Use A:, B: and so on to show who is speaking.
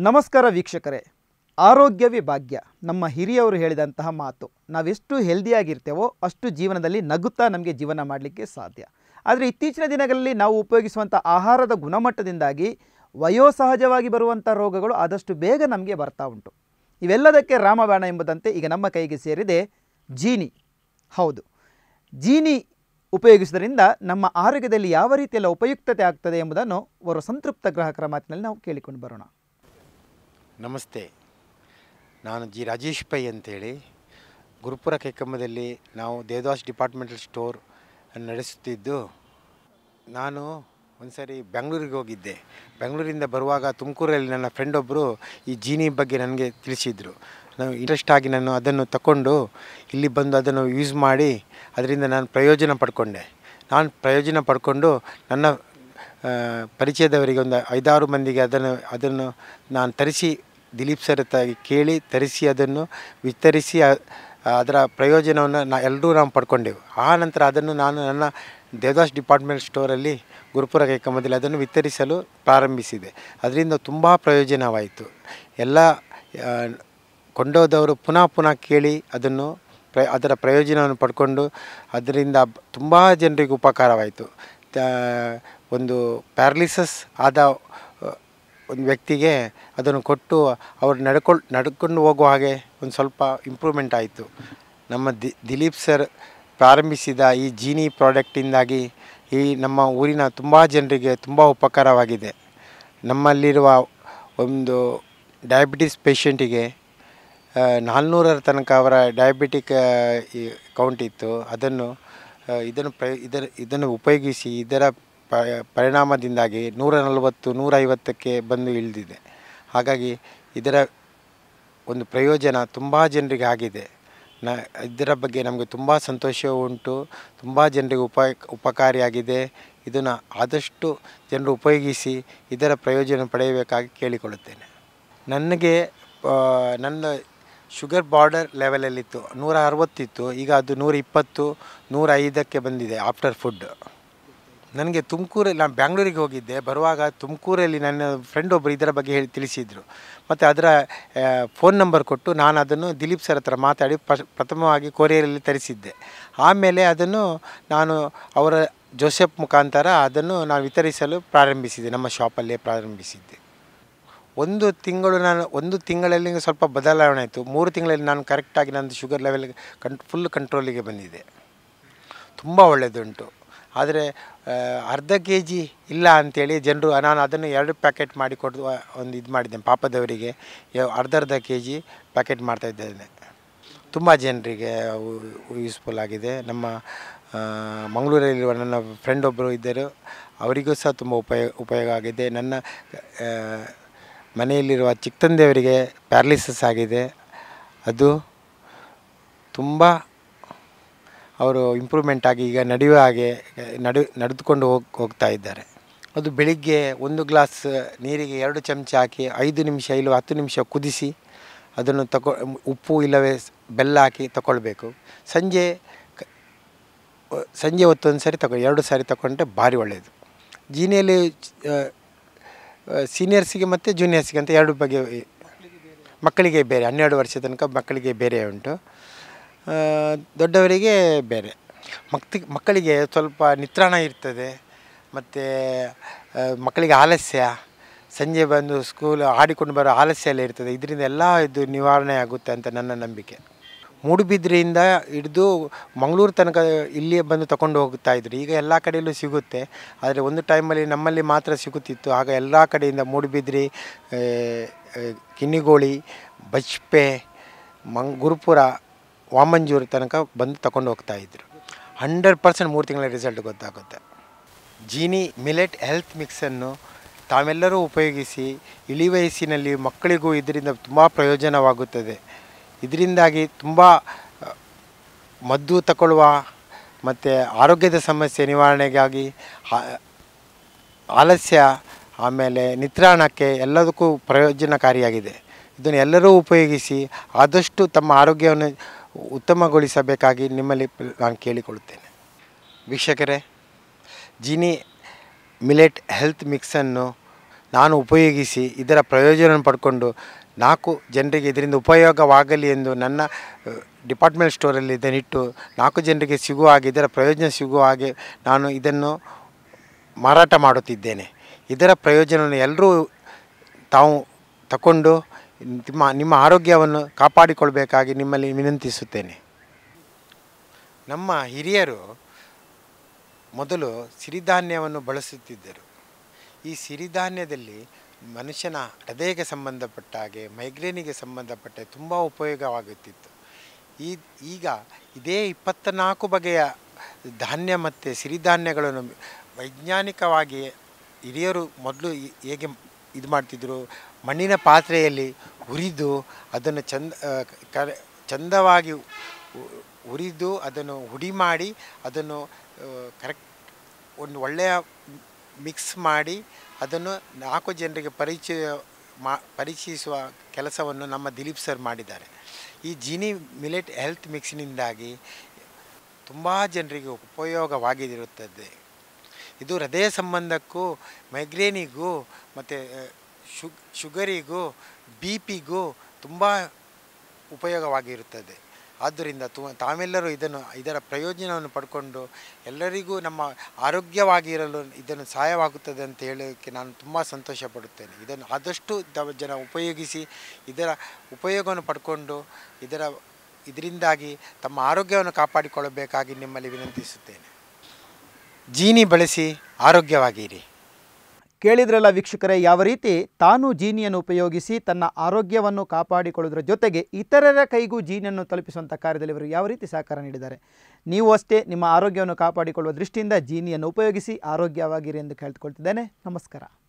A: ನಮಸ್ಕಾರ ವೀಕ್ಷಕರೇ ಆರೋಗ್ಯವೇ ಭಾಗ್ಯ ನಮ್ಮ ಹಿರಿಯವರು ಹೇಳಿದಂತಹ ಮಾತು ನಾವೆಷ್ಟು ಹೆಲ್ದಿಯಾಗಿರ್ತೇವೋ ಅಷ್ಟು ಜೀವನದಲ್ಲಿ ನಗುತ್ತಾ ನಮಗೆ ಜೀವನ ಮಾಡಲಿಕ್ಕೆ ಸಾಧ್ಯ ಆದರೆ ಇತ್ತೀಚಿನ ದಿನಗಳಲ್ಲಿ ನಾವು ಉಪಯೋಗಿಸುವಂಥ ಆಹಾರದ ಗುಣಮಟ್ಟದಿಂದಾಗಿ ವಯೋಸಹಜವಾಗಿ ಬರುವಂಥ ರೋಗಗಳು ಆದಷ್ಟು ಬೇಗ ನಮಗೆ ಬರ್ತಾ ಉಂಟು ಇವೆಲ್ಲದಕ್ಕೆ ರಾಮಬಾಣ ಎಂಬುದಂತೆ ಈಗ ನಮ್ಮ ಕೈಗೆ ಸೇರಿದೆ ಜೀನಿ ಹೌದು ಜೀನಿ ಉಪಯೋಗಿಸುವುದರಿಂದ ನಮ್ಮ ಆರೋಗ್ಯದಲ್ಲಿ ಯಾವ ರೀತಿಯೆಲ್ಲ ಉಪಯುಕ್ತತೆ ಆಗ್ತದೆ ಎಂಬುದನ್ನು ಅವರು ಸಂತೃಪ್ತ ಗ್ರಾಹಕರ ಮಾತಿನಲ್ಲಿ ನಾವು ಕೇಳಿಕೊಂಡು ಬರೋಣ
B: ನಮಸ್ತೆ ನಾನು ಜಿ ರಾಜೇಶ್ ಪೈ ಅಂತೇಳಿ ಗುರುಪುರ ಕೈಕಮ್ಮದಲ್ಲಿ ನಾವು ದೇವದಾಸ್ ಡಿಪಾರ್ಟ್ಮೆಂಟಲ್ ಸ್ಟೋರ್ ಅನ್ನು ನಡೆಸುತ್ತಿದ್ದು ನಾನು ಒಂದು ಸರಿ ಬೆಂಗಳೂರಿಗೆ ಹೋಗಿದ್ದೆ ಬೆಂಗಳೂರಿಂದ ಬರುವಾಗ ತುಮಕೂರಲ್ಲಿ ನನ್ನ ಫ್ರೆಂಡ್ ಒಬ್ಬರು ಈ ಜೀನಿ ಬಗ್ಗೆ ನನಗೆ ತಿಳಿಸಿದರು ನಾನು ಇಂಟ್ರೆಸ್ಟ್ ಆಗಿ ನಾನು ಅದನ್ನು ತಗೊಂಡು ಇಲ್ಲಿ ಬಂದು ಅದನ್ನು ಯೂಸ್ ಮಾಡಿ ಅದರಿಂದ ನಾನು ಪ್ರಯೋಜನ ಪಡ್ಕೊಂಡೆ ನಾನು ಪ್ರಯೋಜನ ಪಡ್ಕೊಂಡು ನನ್ನ ಆ, ಪರಿಚಯದವರಿಗೆ ಒಂದು ಐದಾರು ಮಂದಿಗೆ ಅದನ್ನು ಅದನ್ನು ನಾನು ತರಿಸಿ ದಿಲೀಪ್ ಸರ್ ಹತ್ರ ಕೇಳಿ ತರಿಸಿ ಅದನ್ನು ವಿತರಿಸಿ ಆ- ಅದರ ಪ್ರಯೋಜನವನ್ನು ನಾ ಎಲ್ಲರೂ ನಾವು ಪಡ್ಕೊಂಡೆವು ಆ ನಂತರ ಅದನ್ನು ನಾನು ನನ್ನ ದೇವದಾಸ್ ಡಿಪಾರ್ಟ್ಮೆಂಟ್ ಸ್ಟೋರಲ್ಲಿ ಗುರುಪುರ ಕೈಕಮ್ಮದಲ್ಲಿ ಅದನ್ನು ವಿತರಿಸಲು ಪ್ರಾರಂಭಿಸಿದೆ ಅದರಿಂದ ತುಂಬ ಪ್ರಯೋಜನವಾಯಿತು ಎಲ್ಲ ಆ, ಕೊಂಡೋದವರು ಪುನಃ ಪುನಃ ಕೇಳಿ ಅದನ್ನು ಪ್ರ ಅದರ ಪ್ರಯೋಜನವನ್ನು ಪಡ್ಕೊಂಡು ಅದರಿಂದ ತುಂಬ ಜನರಿಗೆ ಉಪಕಾರವಾಯಿತು ತ- ಒಂದು ಪ್ಯಾರಲಿಸಸ್ ಆದ ಆ, ಒಂದು ವ್ಯಕ್ತಿಗೆ ಅದನ್ನು ಕೊಟ್ಟು ಅವರು ನಡ್ಕೊಳ್ ನಡ್ಕೊಂಡು ಹೋಗುವ ಹಾಗೆ ಒಂದು ಸ್ವಲ್ಪ ಇಂಪ್ರೂವ್ಮೆಂಟ್ ಆಯಿತು ನಮ್ಮ ದಿ ದಿಲೀಪ್ ಸರ್ ಪ್ರಾರಂಭಿಸಿದ ಈ ಜೀನಿ ಪ್ರಾಡಕ್ಟಿಂದಾಗಿ ಈ ನಮ್ಮ ಊರಿನ ತುಂಬ ಜನರಿಗೆ ತುಂಬ ಉಪಕಾರವಾಗಿದೆ ನಮ್ಮಲ್ಲಿರುವ ಒಂದು ಡಯಾಬಿಟಿಸ್ ಪೇಷಂಟಿಗೆ ನಾಲ್ನೂರರ ತನಕ ಅವರ ಡಯಾಬಿಟಿಕ್ ಈ ಕೌಂಟ್ ಇತ್ತು ಅದನ್ನು ಆ, ಇದನ್ನು ಪ್ರ ಇದರ ಇದನ್ನು ಉಪಯೋಗಿಸಿ ಇದರ ಪ ಪರಿಣಾಮದಿಂದಾಗಿ ನೂರ ನಲವತ್ತು ನೂರೈವತ್ತಕ್ಕೆ ಬಂದು ಇಳಿದಿದೆ ಹಾಗಾಗಿ ಇದರ ಒಂದು ಪ್ರಯೋಜನ ತುಂಬ ಜನರಿಗೆ ಆಗಿದೆ ನ ಇದರ ಬಗ್ಗೆ ನಮಗೆ ತುಂಬ ಸಂತೋಷವೂ ಉಂಟು ತುಂಬ ಜನರಿಗೆ ಉಪ ಉಪಕಾರಿಯಾಗಿದೆ ಇದನ್ನು ಆದಷ್ಟು ಜನರು ಉಪಯೋಗಿಸಿ ಇದರ ಪ್ರಯೋಜನ ಪಡೆಯಬೇಕಾಗಿ ಕೇಳಿಕೊಳ್ಳುತ್ತೇನೆ ನನಗೆ ಆ, ನನ್ನ ಶುಗರ್ ಬಾರ್ಡರ್ ಲೆವೆಲಲ್ಲಿತ್ತು ನೂರ ಅರವತ್ತಿತ್ತು ಈಗ ಅದು ನೂರ ಇಪ್ಪತ್ತು ನೂರ ಐದಕ್ಕೆ ಬಂದಿದೆ ಆಫ್ಟರ್ ಫುಡ್ ನನಗೆ ತುಮಕೂರಲ್ಲಿ ನಾನು ಬ್ಯಾಂಗ್ಳೂರಿಗೆ ಹೋಗಿದ್ದೆ ಬರುವಾಗ ತುಮಕೂರಲ್ಲಿ ನನ್ನ ಫ್ರೆಂಡ್ ಒಬ್ಬರು ಇದರ ಬಗ್ಗೆ ಹೇಳಿ ತಿಳಿಸಿದರು ಮತ್ತು ಅದರ ಫೋನ್ ನಂಬರ್ ಕೊಟ್ಟು ನಾನು ಅದನ್ನು ದಿಲೀಪ್ ಸರ್ ಹತ್ರ ಮಾತಾಡಿ ಪ ಪ್ರಥಮವಾಗಿ ಕೊರಿಯರಲ್ಲಿ ತರಿಸಿದ್ದೆ ಆಮೇಲೆ ಅದನ್ನು ನಾನು ಅವರ ಜೋಸೆಫ್ ಮುಖಾಂತರ ಅದನ್ನು ನಾನು ವಿತರಿಸಲು ಪ್ರಾರಂಭಿಸಿದೆ ನಮ್ಮ ಶಾಪಲ್ಲೇ ಪ್ರಾರಂಭಿಸಿದ್ದೆ ಒಂದು ತಿಂಗಳು ನಾನು ಒಂದು ತಿಂಗಳಲ್ಲಿ ಸ್ವಲ್ಪ ಬದಲಾವಣೆ ಆಯಿತು ಮೂರು ತಿಂಗಳಲ್ಲಿ ನಾನು ಕರೆಕ್ಟಾಗಿ ನಂದು ಶುಗರ್ ಲೆವೆಲ್ ಕಂ ಫುಲ್ ಕಂಟ್ರೋಲಿಗೆ ಬಂದಿದೆ ತುಂಬ ಒಳ್ಳೆಯದುಂಟು ಆದರೆ ಆ, ಅರ್ಧ ಕೆ ಜಿ ಇಲ್ಲ ಅಂಥೇಳಿ ಜನರು ನಾನು ಅದನ್ನು ಎರಡು ಪ್ಯಾಕೆಟ್ ಮಾಡಿ ಕೊಟ್ಟು ಒಂದು ಇದು ಮಾಡಿದ್ದೇನೆ ಪಾಪದವರಿಗೆ ಯ- ಅರ್ಧ ಅರ್ಧ ಕೆ ಜಿ ಪ್ಯಾಕೆಟ್ ಮಾಡ್ತಾಯಿದ್ದೇನೆ ತುಂಬ ಜನರಿಗೆ ಯೂಸ್ಫುಲ್ ಆಗಿದೆ ನಮ್ಮ ಆ, ಮಂಗಳೂರಲ್ಲಿರುವ ನನ್ನ ಫ್ರೆಂಡ್ ಒಬ್ಬರು ಇದ್ದರು ಅವರಿಗೂ ಸಹ ತುಂಬ ಉಪಯೋಗ ಉಪಯೋಗ ಆಗಿದೆ ನನ್ನ ಆ, ಮನೆಯಲ್ಲಿರುವ ಚಿಕ್ಕ ತಂದೆಯವರಿಗೆ ಪ್ಯಾರಲಿಸಿಸ್ ಆಗಿದೆ ಅದು ತುಂಬ ಅವರು ಇಂಪ್ರೂವ್ಮೆಂಟ್ ಆಗಿ ಈಗ ನಡೆಯುವ ಹಾಗೆ ನಡೆ ನಡೆದುಕೊಂಡು ಹೋಗಿ ಹೋಗ್ತಾ ಇದ್ದಾರೆ ಅದು ಬೆಳಿಗ್ಗೆ ಒಂದು ಗ್ಲಾಸ್ ನೀರಿಗೆ ಎರಡು ಚಮಚ ಹಾಕಿ ಐದು ನಿಮಿಷ ಇಲ್ಲವ ಹತ್ತು ನಿಮಿಷ ಕುದಿಸಿ ಅದನ್ನು ತಗೊ ಉಪ್ಪು ಇಲ್ಲವೇ ಸ್- ಬೆಲ್ಲ ಹಾಕಿ ತಗೊಳ್ಬೇಕು ಸಂಜೆ ಕ- ಸಂಜೆ ಹೊತ್ತೊಂದು ಸಾರಿ ತಗೊ ಎರಡು ಸಾರಿ ತಗೊಂಡ್ರೆ ಭಾರಿ ಒಳ್ಳೆಯದು ಜೀನಿಯಲ್ಲಿ ಸೀನಿಯರ್ಸಿಗೆ ಮತ್ತು ಜೂನಿಯರ್ಸಿಗೆ ಅಂತ ಎರಡು ಬಗೆ ಮಕ್ಕಳಿಗೆ ಬೇರೆ ಹನ್ನೆರಡು ವರ್ಷ ತನಕ ಮಕ್ಕಳಿಗೆ ಬೇರೆ ಉಂಟು ಆ, ದೊಡ್ಡವರಿಗೆ ಬೇರೆ ಮಕ್ತಿ ಮಕ್ಕಳಿಗೆ ಸ್ವಲ್ಪ ನಿತ್ರಾಣ ಇರ್ತದೆ ಮತ್ತು ಮಕ್ಕಳಿಗೆ ಆಲಸ್ಯ ಸಂಜೆ ಬಂದು ಸ್ಕೂಲ್ ಆಡಿಕೊಂಡು ಬರೋ ಆಲಸ್ಯ ಎಲ್ಲ ಇರ್ತದೆ ಇದರಿಂದ ಎಲ್ಲ ಇದು ನಿವಾರಣೆ ಆಗುತ್ತೆ ಅಂತ ನನ್ನ ನಂಬಿಕೆ ಮೂಡುಬಿದ್ರೆಯಿಂದ ಹಿಡಿದು ಮಂಗಳೂರು ತನಕ ಇಲ್ಲಿಯೇ ಬಂದು ತಗೊಂಡು ಹೋಗ್ತಾ ಇದ್ರು ಈಗ ಎಲ್ಲ ಕಡೆಯಲ್ಲೂ ಸಿಗುತ್ತೆ ಆದರೆ ಒಂದು ಟೈಮಲ್ಲಿ ನಮ್ಮಲ್ಲಿ ಮಾತ್ರ ಸಿಗುತ್ತಿತ್ತು ಆಗ ಎಲ್ಲ ಕಡೆಯಿಂದ ಮೂಡುಬಿದ್ರಿ ಆ, ಆ, ಕಿನ್ನಿಗೋಳಿ ಬಜ್ಪೆ ಮಂಗ್ ಗುರುಪುರ ವಾಮಂಜೂರು ತನಕ ಬಂದು ತಗೊಂಡು ಹೋಗ್ತಾ ಇದ್ರು ಹಂಡ್ರೆಡ್ ಪರ್ಸೆಂಟ್ ಮೂರು ತಿಂಗಳ ರಿಸಲ್ಟ್ ಗೊತ್ತಾಗುತ್ತೆ ಜೀನಿ ಮಿಲೆಟ್ ಹೆಲ್ತ್ ಮಿಕ್ಸನ್ನು ತಾವೆಲ್ಲರೂ ಉಪಯೋಗಿಸಿ ಇಳಿ ವಯಸ್ಸಿನಲ್ಲಿ ಮಕ್ಕಳಿಗೂ ಇದರಿಂದ ತುಂಬ ಪ್ರಯೋಜನವಾಗುತ್ತದೆ ಇದರಿಂದಾಗಿ ತುಂಬ ಆ, ಮದ್ದು ತಗೊಳ್ಳುವ ಮತ್ತು ಆರೋಗ್ಯದ ಸಮಸ್ಯೆ ನಿವಾರಣೆಗಾಗಿ ಆ- ಆಲಸ್ಯ ಆಮೇಲೆ ನಿತ್ರಾಣಕ್ಕೆ ಎಲ್ಲದಕ್ಕೂ ಪ್ರಯೋಜನಕಾರಿಯಾಗಿದೆ ಇದನ್ನು ಎಲ್ಲರೂ ಉಪಯೋಗಿಸಿ ಆದಷ್ಟು ತಮ್ಮ ಆರೋಗ್ಯವನ್ನು ಉತ್ತಮಗೊಳಿಸಬೇಕಾಗಿ ನಿಮ್ಮಲ್ಲಿ ಪ- ನಾನು ಕೇಳಿಕೊಳ್ಳುತ್ತೇನೆ ವೀಕ್ಷಕರೇ ಜೀನಿ ಮಿಲೆಟ್ ಹೆಲ್ತ್ ಮಿಕ್ಸನ್ನು ನಾನು ಉಪಯೋಗಿಸಿ ಇದರ ಪ್ರಯೋಜನ ಪಡ್ಕೊಂಡು ನಾಲ್ಕು ಜನರಿಗೆ ಇದರಿಂದ ಉಪಯೋಗವಾಗಲಿ ಎಂದು ನನ್ನ ಡಿಪಾರ್ಟ್ಮೆಂಟ್ ಸ್ಟೋರಲ್ಲಿ ಇದನ್ನಿಟ್ಟು ನಾಲ್ಕು ಜನರಿಗೆ ಸಿಗುವ ಹಾಗೆ ಇದರ ಪ್ರಯೋಜನ ಸಿಗುವ ಹಾಗೆ ನಾನು ಇದನ್ನು ಮಾರಾಟ ಮಾಡುತ್ತಿದ್ದೇನೆ ಇದರ ಪ್ರಯೋಜನವನ್ನು ಎಲ್ಲರೂ ತಾವು ತಗೊಂಡು ನಿಮ್ಮ ನಿಮ್ಮ ಆರೋಗ್ಯವನ್ನು ಕಾಪಾಡಿಕೊಳ್ಬೇಕಾಗಿ ನಿಮ್ಮಲ್ಲಿ ವಿನಂತಿಸುತ್ತೇನೆ ನಮ್ಮ ಹಿರಿಯರು ಮೊದಲು ಸಿರಿಧಾನ್ಯವನ್ನು ಬಳಸುತ್ತಿದ್ದರು ಈ ಸಿರಿಧಾನ್ಯದಲ್ಲಿ ಮನುಷ್ಯನ ಹೃದಯಕ್ಕೆ ಸಂಬಂಧಪಟ್ಟ ಹಾಗೆ ಮೈಗ್ರೇನಿಗೆ ಸಂಬಂಧಪಟ್ಟ ತುಂಬ ಉಪಯೋಗವಾಗುತ್ತಿತ್ತು ಈ ಈಗ ಇದೇ ಇಪ್ಪತ್ತ ನಾಲ್ಕು ಬಗೆಯ ಧಾನ್ಯ ಮತ್ತು ಸಿರಿಧಾನ್ಯಗಳನ್ನು ವೈಜ್ಞಾನಿಕವಾಗಿ ಹಿರಿಯರು ಮೊದಲು ಈ- ಹೇಗೆ ಇದು ಮಾಡ್ತಿದ್ರು ಮಣ್ಣಿನ ಪಾತ್ರೆಯಲ್ಲಿ ಹುರಿದು ಅದನ್ನು ಚಂದ ಆ, ಕರೆ ಚಂದವಾಗಿ ಉ- ಹುರಿದು ಅದನ್ನು ಹುಡಿ ಮಾಡಿ ಅದನ್ನು ಕರೆಕ್ಟ್ ಒಂದು ಒಳ್ಳೆಯ ಮಿಕ್ಸ್ ಮಾಡಿ ಅದನ್ನು ನಾಲ್ಕು ಜನರಿಗೆ ಪರಿಚಯ ಮಾ ಪರಿಚಯಿಸುವ ಕೆಲಸವನ್ನು ನಮ್ಮ ದಿಲೀಪ್ ಸರ್ ಮಾಡಿದ್ದಾರೆ ಈ ಜೀನಿ ಮಿಲೆಟ್ ಹೆಲ್ತ್ ಮಿಕ್ಸಿನಿಂದಾಗಿ ತುಂಬ ಜನರಿಗೆ ಉಪಯೋಗವಾಗಿರುತ್ತದೆ ಇದು ಹೃದಯ ಸಂಬಂಧಕ್ಕೂ ಮೈಗ್ರೇನಿಗೂ ಮತ್ತು ಶುಗ್ ಶುಗರಿಗೂ ಬಿ ಪಿಗೂ ತುಂಬ ಉಪಯೋಗವಾಗಿರುತ್ತದೆ ಆದ್ದರಿಂದ ತು ತಾವೆಲ್ಲರೂ ಇದನ್ನು ಇದರ ಪ್ರಯೋಜನವನ್ನು ಪಡ್ಕೊಂಡು ಎಲ್ಲರಿಗೂ ನಮ್ಮ ಆರೋಗ್ಯವಾಗಿರಲು ಇದನ್ನು ಸಹಾಯವಾಗುತ್ತದೆ ಅಂತ ಹೇಳೋಕ್ಕೆ ನಾನು ತುಂಬ ಸಂತೋಷ ಪಡುತ್ತೇನೆ ಇದನ್ನು ಆದಷ್ಟು ದ- ಜನ ಉಪಯೋಗಿಸಿ ಇದರ ಉಪಯೋಗವನ್ನು ಪಡ್ಕೊಂಡು ಇದರ ಇದರಿಂದಾಗಿ ತಮ್ಮ ಆರೋಗ್ಯವನ್ನು ಕಾಪಾಡಿಕೊಳ್ಳಬೇಕಾಗಿ ನಿಮ್ಮಲ್ಲಿ ವಿನಂತಿಸುತ್ತೇನೆ ಜೀನಿ ಬಳಸಿ ಆರೋಗ್ಯವಾಗಿರಿ
A: ಕೇಳಿದ್ರಲ್ಲ ವೀಕ್ಷಕರೇ ಯಾವ ರೀತಿ ತಾನು ಜೀನಿಯನ್ನು ಉಪಯೋಗಿಸಿ ತನ್ನ ಆರೋಗ್ಯವನ್ನು ಕಾಪಾಡಿಕೊಳ್ಳೋದ್ರ ಜೊತೆಗೆ ಇತರರ ಕೈಗೂ ಜೀನಿಯನ್ನು ತಲುಪಿಸುವಂಥ ಕಾರ್ಯದಲ್ಲಿ ಇವರು ಯಾವ ರೀತಿ ಸಹಕಾರ ನೀಡಿದ್ದಾರೆ ನೀವು ಅಷ್ಟೇ ನಿಮ್ಮ ಆರೋಗ್ಯವನ್ನು ಕಾಪಾಡಿಕೊಳ್ಳುವ ದೃಷ್ಟಿಯಿಂದ ಜೀನಿಯನ್ನು ಉಪಯೋಗಿಸಿ ಆರೋಗ್ಯವಾಗಿರಿ ಎಂದು ಕೇಳ್ಕೊಳ್ತಿದ್ದೇನೆ ನಮಸ್ಕಾರ